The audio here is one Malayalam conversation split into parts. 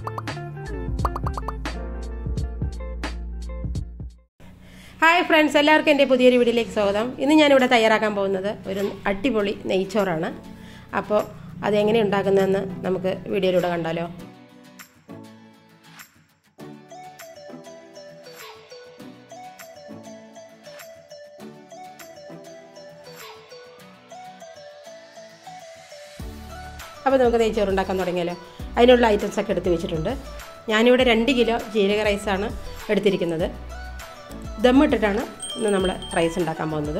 ഹായ് ഫ്രണ്ട്സ് എല്ലാവർക്കും എൻ്റെ പുതിയൊരു വീഡിയോയിലേക്ക് സ്വാഗതം ഇന്ന് ഞാനിവിടെ തയ്യാറാക്കാൻ പോകുന്നത് ഒരു അടിപൊളി നെയ്ച്ചോറാണ് അപ്പോൾ അതെങ്ങനെ ഉണ്ടാക്കുന്നതെന്ന് നമുക്ക് വീഡിയോയിലൂടെ കണ്ടാലോ അപ്പോൾ നമുക്ക് നെയ്ച്ചോറ് ഉണ്ടാക്കാൻ തുടങ്ങിയാലോ അതിനുള്ള ഐറ്റംസ് ഒക്കെ എടുത്ത് വെച്ചിട്ടുണ്ട് ഞാനിവിടെ രണ്ട് കിലോ ജീരക റൈസാണ് എടുത്തിരിക്കുന്നത് ദമ്മിട്ടിട്ടാണ് ഇന്ന് നമ്മൾ റൈസ് ഉണ്ടാക്കാൻ പോകുന്നത്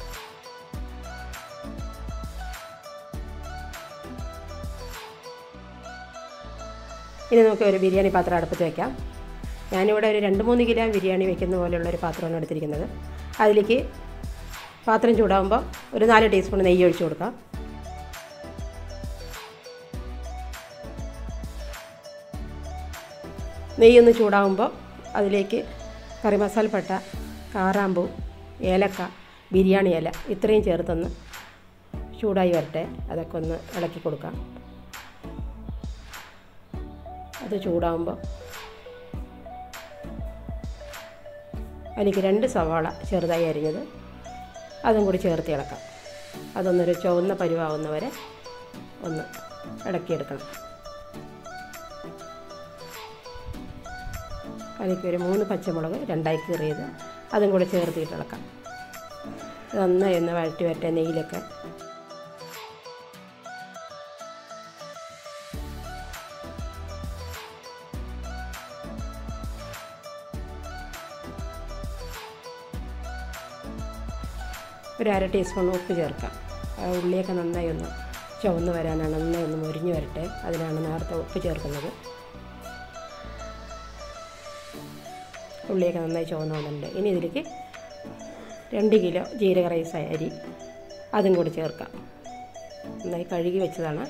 ഇനി നമുക്ക് ഒരു ബിരിയാണി പാത്രം അടുപ്പത്ത് വയ്ക്കാം ഞാനിവിടെ ഒരു രണ്ട് മൂന്ന് കിലോ ബിരിയാണി വെക്കുന്ന പോലെയുള്ള ഒരു പാത്രമാണ് എടുത്തിരിക്കുന്നത് അതിലേക്ക് പാത്രം ചൂടാകുമ്പോൾ ഒരു നാല് ടീസ്പൂൺ നെയ്യ് ഒഴിച്ച് കൊടുക്കാം നെയ്യൊന്ന് ചൂടാകുമ്പോൾ അതിലേക്ക് കറി മസാലപ്പട്ട കാറാമ്പൂ ഏലക്ക ബിരിയാണി ഇല ഇത്രയും ചേർത്തൊന്ന് ചൂടായി വരട്ടെ അതൊക്കെ ഒന്ന് ഇളക്കി കൊടുക്കാം അത് ചൂടാകുമ്പോൾ അതിലേക്ക് രണ്ട് സവാള ചെറുതായി അരിഞ്ഞത് അതും കൂടി ചേർത്ത് ഇളക്കാം അതൊന്നൊരു ചുവന്ന പരുവാവുന്നവരെ ഒന്ന് ഇളക്കിയെടുക്കണം അതിലേക്ക് ഒരു മൂന്ന് പച്ചമുളക് രണ്ടായി കീറിയത് അതും കൂടെ ചേർത്തിട്ട് ഇളക്കാം നന്നായി ഒന്ന് വഴറ്റി വരട്ടെ നെയ്യിലൊക്കെ ഒരു അര ടീസ്പൂൺ ഉപ്പ് ചേർക്കാം ആ ഉള്ളിയൊക്കെ നന്നായി ഒന്ന് ചുവന്ന് വരാനാണ് നന്നായി ഒന്ന് മുരിഞ്ഞ് വരട്ടെ അതിനാണ് നേരത്തെ ഉപ്പ് ചേർക്കുന്നത് ഉള്ളിയൊക്കെ നന്നായി ചുവന്ന് വന്നിട്ടുണ്ട് ഇനി ഇതിലേക്ക് രണ്ട് കിലോ ജീരക റൈസ് അരി അതും കൂടി ചേർക്കാം നന്നായി കഴുകി വെച്ചതാണ്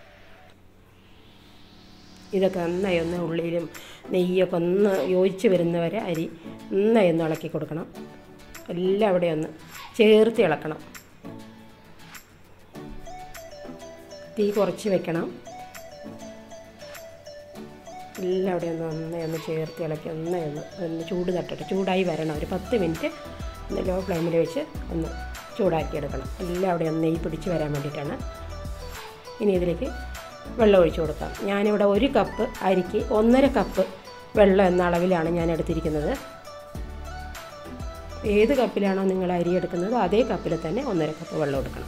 ഇതൊക്കെ നന്നായി ഒന്ന് ഉള്ളിയിലും നെയ്യൊക്കെ ഒന്ന് യോജിച്ച് വരുന്നവരെ അരി നന്നായി ഒന്ന് ഇളക്കി കൊടുക്കണം എല്ലാം അവിടെ ഒന്ന് ചേർത്ത് ഇളക്കണം തീ കുറച്ച് വെക്കണം എല്ലാം അവിടെ ഒന്ന് നന്നായി ഒന്ന് ചേർത്ത് ഇളക്കി നന്നായി ഒന്ന് ഒന്ന് ചൂട് തട്ടട്ടെ ചൂടായി വരണം ഒരു പത്ത് മിനിറ്റ് ഒന്ന് ലോ ഫ്ലെയിമിൽ വെച്ച് ഒന്ന് ചൂടാക്കി എടുക്കണം എല്ലാം അവിടെ ഒന്ന് നെയ്യ് പിടിച്ച് വരാൻ വേണ്ടിയിട്ടാണ് ഇനി ഇതിലേക്ക് വെള്ളം ഒഴിച്ചു കൊടുക്കാം ഞാനിവിടെ ഒരു കപ്പ് അരിക്ക് ഒന്നര കപ്പ് വെള്ളം എന്ന അളവിലാണ് ഞാൻ എടുത്തിരിക്കുന്നത് ഏത് കപ്പിലാണോ നിങ്ങൾ അരി എടുക്കുന്നത് അതേ കപ്പിൽ തന്നെ ഒന്നര കപ്പ് വെള്ളം എടുക്കണം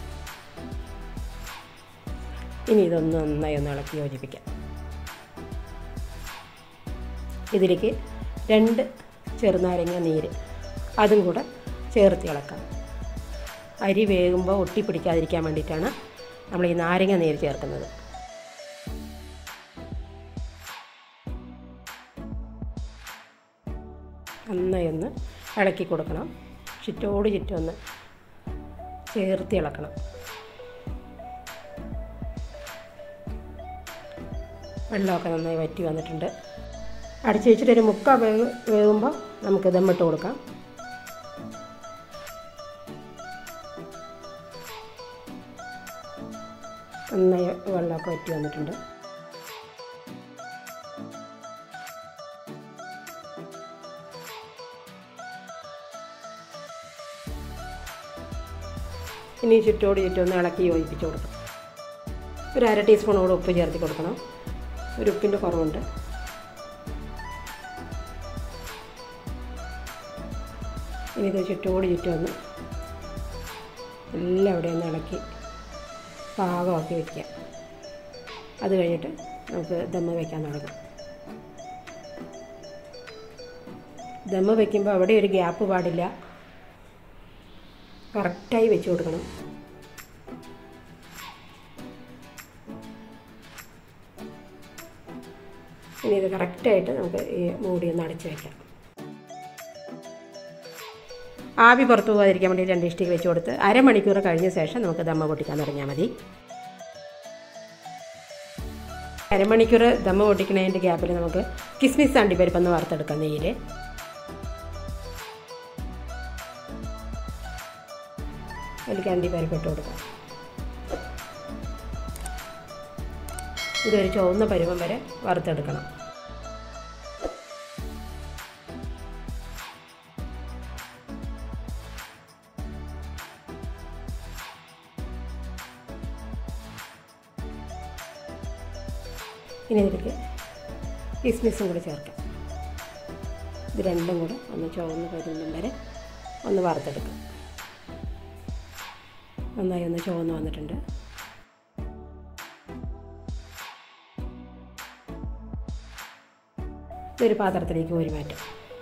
ഇനി ഇതൊന്ന് നന്നായി ഒന്ന് ഇളക്കി യോജിപ്പിക്കാം ഇതിലേക്ക് രണ്ട് ചെറുനാരങ്ങ നീര് അതും കൂടെ ചേർത്ത് ഇളക്കാം അരി വേകുമ്പോൾ ഒട്ടിപ്പിടിക്കാതിരിക്കാൻ വേണ്ടിയിട്ടാണ് നമ്മൾ ഈ നാരങ്ങ നീര് ചേർക്കുന്നത് നന്നായി ഒന്ന് ഇളക്കി കൊടുക്കണം ചുറ്റോട് ചുറ്റും ഒന്ന് ചേർത്ത് ഇളക്കണം വെള്ളമൊക്കെ നന്നായി വറ്റി വന്നിട്ടുണ്ട് അടിച്ച് വെച്ചിട്ട് ഒരു മുക്ക വേവ് വേകുമ്പോൾ നമുക്ക് ദമ്മിട്ട് കൊടുക്കാം നന്നായി വെള്ളമൊക്കെ വറ്റി വന്നിട്ടുണ്ട് ഇനി ചുറ്റോട് ചുറ്റും ഒന്ന് ഇളക്കി യോജിപ്പിച്ച് കൊടുക്കണം ഒരു അര ടീസ്പൂൺ കൂടെ ഉപ്പ് ചേർത്ത് കൊടുക്കണം ഒരു ഉപ്പിൻ്റെ കുറവുണ്ട് ഇനി ഇത് ചുറ്റോട് ചുറ്റും ഒന്ന് എല്ലാം അവിടെ ഒന്ന് ഇളക്കി പാകമാക്കി വയ്ക്കുക അത് കഴിഞ്ഞിട്ട് നമുക്ക് ദമ്മ് വയ്ക്കാൻ തുടങ്ങാം ദമ്മ് വയ്ക്കുമ്പോൾ അവിടെ ഒരു ഗ്യാപ്പ് പാടില്ല കറക്റ്റായി വെച്ച് കൊടുക്കണം ഇനി ഇത് കറക്റ്റായിട്ട് നമുക്ക് ഈ മൂടി ഒന്ന് അടച്ച് വയ്ക്കാം ആവി പുറത്തു പോകാതിരിക്കാൻ വേണ്ടി രണ്ട് ഇഷ്ടിക വെച്ച് കൊടുത്ത് അരമണിക്കൂർ കഴിഞ്ഞ ശേഷം നമുക്ക് ദമ്മ പൊട്ടിക്കാൻ തുടങ്ങിയാൽ മതി അരമണിക്കൂർ ദമ്മ പൊട്ടിക്കുന്നതിൻ്റെ ഗ്യാപ്പിൽ നമുക്ക് കിസ്മിസ് അണ്ടിപ്പരിപ്പൊന്ന് വറുത്തെടുക്കാം നെയ്യിൽ അതിലേക്ക് അണ്ടിപ്പരിപ്പ് ഇട്ട് കൊടുക്കാം ഇതൊരു ചുവന്ന പരുവം വരെ വറുത്തെടുക്കണം ഇനി ഇതിലേക്ക് കിസ്മിസും കൂടി ചേർക്കാം ഇത് രണ്ടും കൂടെ ഒന്ന് ചുവന്ന് വരുന്നതും വരെ ഒന്ന് വറുത്തെടുക്കാം നന്നായി ഒന്ന് ചുവന്ന് വന്നിട്ടുണ്ട് ഇതൊരു പാത്രത്തിലേക്ക് കോരി മാറ്റാം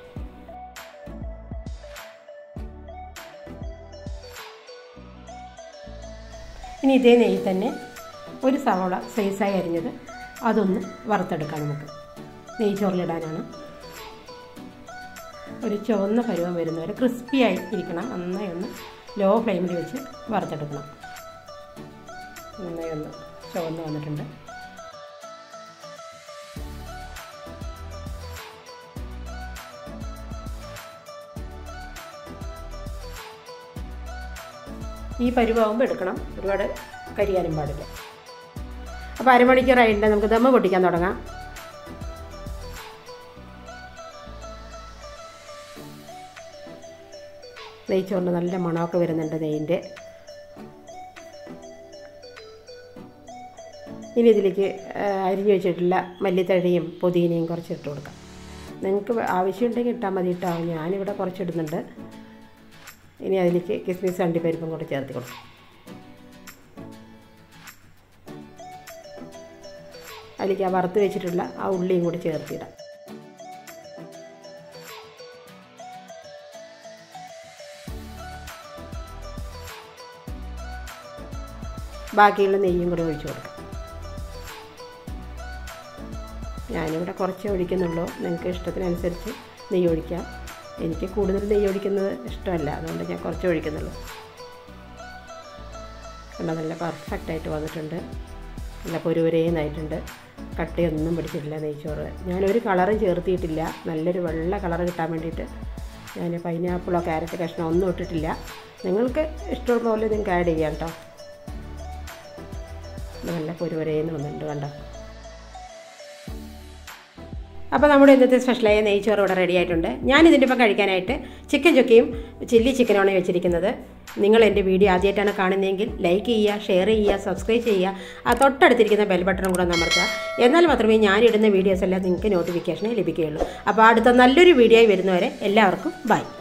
ഇനി ഇതേ നെയ്യ് തന്നെ ഒരു സവോള സൈസായി അരിഞ്ഞത് അതൊന്ന് വറുത്തെടുക്കാം നമുക്ക് നെയ്ച്ചോറിലിടാനാണ് ഒരു ചുവന്ന പരുവം വരുന്നവരെ ക്രിസ്പി ആയി ഇരിക്കണം നന്നായി ഒന്ന് ലോ ഫ്ലെയിമിൽ വെച്ച് വറുത്തെടുക്കണം നന്നായി ഒന്ന് ചുവന്ന് വന്നിട്ടുണ്ട് ഈ പരുവാകുമ്പോൾ എടുക്കണം ഒരുപാട് കരിയാനും പാടില്ല അപ്പോൾ അരമണിക്കൂറായിട്ടുണ്ട് നമുക്ക് ദമ്മ് പൊട്ടിക്കാൻ തുടങ്ങാം നെയ്ച്ചോറിന് നല്ല മണമൊക്കെ വരുന്നുണ്ട് നെയ്യിൻ്റെ ഇനി ഇതിലേക്ക് അരിഞ്ഞു വെച്ചിട്ടുള്ള മല്ലിത്തഴയും പുതിനയും കുറച്ച് ഇട്ട് കൊടുക്കാം നിങ്ങൾക്ക് ആവശ്യമുണ്ടെങ്കിൽ ഇട്ടാൽ മതി ഇട്ടാ ഞാനിവിടെ കുറച്ചിടുന്നുണ്ട് ഇനി അതിലേക്ക് കിസ്മിസ് അണ്ടിപ്പരിപ്പും കൂടെ ചേർത്ത് കൊടുക്കും അതിലേക്ക് ആ വറുത്ത് വെച്ചിട്ടുള്ള ആ ഉള്ളിയും കൂടി ചേർത്തിടാം ബാക്കിയുള്ള നെയ്യും കൂടി ഒഴിച്ചു കൊടുക്കാം ഞാനിവിടെ കുറച്ചേ ഒഴിക്കുന്നുള്ളൂ നിങ്ങൾക്ക് ഇഷ്ടത്തിനനുസരിച്ച് നെയ്യ് ഒഴിക്കാം എനിക്ക് കൂടുതൽ നെയ്യ് ഒഴിക്കുന്നത് ഇഷ്ടമല്ല അതുകൊണ്ട് ഞാൻ കുറച്ച് ഒഴിക്കുന്നുള്ളൂ കണ്ട നല്ല പെർഫെക്റ്റ് ആയിട്ട് വന്നിട്ടുണ്ട് നല്ല പൊരുവരേന്നായിട്ടുണ്ട് കട്ടയൊന്നും പിടിച്ചിട്ടില്ല നെയ്ച്ചോറ് ഞാനൊരു കളറും ചേർത്തിയിട്ടില്ല നല്ലൊരു വെള്ള കളർ കിട്ടാൻ വേണ്ടിയിട്ട് ഞാൻ പൈനാപ്പിളോ ക്യാരറ്റ് കഷ്ണമോ ഒന്നും ഇട്ടിട്ടില്ല നിങ്ങൾക്ക് ഇഷ്ടമുള്ള പോലെ നിങ്ങൾക്ക് ആഡ് ചെയ്യാം കേട്ടോ നല്ല പൊരുവരേന്ന് വന്നിട്ടുണ്ട് കണ്ടോ അപ്പോൾ നമ്മുടെ ഇന്നത്തെ സ്പെഷ്യലായ നെയ്ച്ചോറ് ഇവിടെ റെഡി ആയിട്ടുണ്ട് ഞാൻ ഇതിൻ്റെ ഒപ്പം കഴിക്കാനായിട്ട് ചിക്കൻ ചൊക്കയും ചില്ലി ചിക്കനുമാണ് വെച്ചിരിക്കുന്നത് നിങ്ങൾ എൻ്റെ വീഡിയോ ആദ്യമായിട്ടാണ് കാണുന്നതെങ്കിൽ ലൈക്ക് ചെയ്യുക ഷെയർ ചെയ്യുക സബ്സ്ക്രൈബ് ചെയ്യുക ആ തൊട്ടടുത്തിരിക്കുന്ന ബെൽ ബട്ടണും കൂടെ അമർത്തുക എന്നാൽ മാത്രമേ ഞാനിടുന്ന വീഡിയോസ് എല്ലാം നിങ്ങൾക്ക് നോട്ടിഫിക്കേഷൻ ലഭിക്കുകയുള്ളൂ അപ്പോൾ അടുത്ത നല്ലൊരു വീഡിയോ ആയി വരുന്നവരെ എല്ലാവർക്കും ബൈ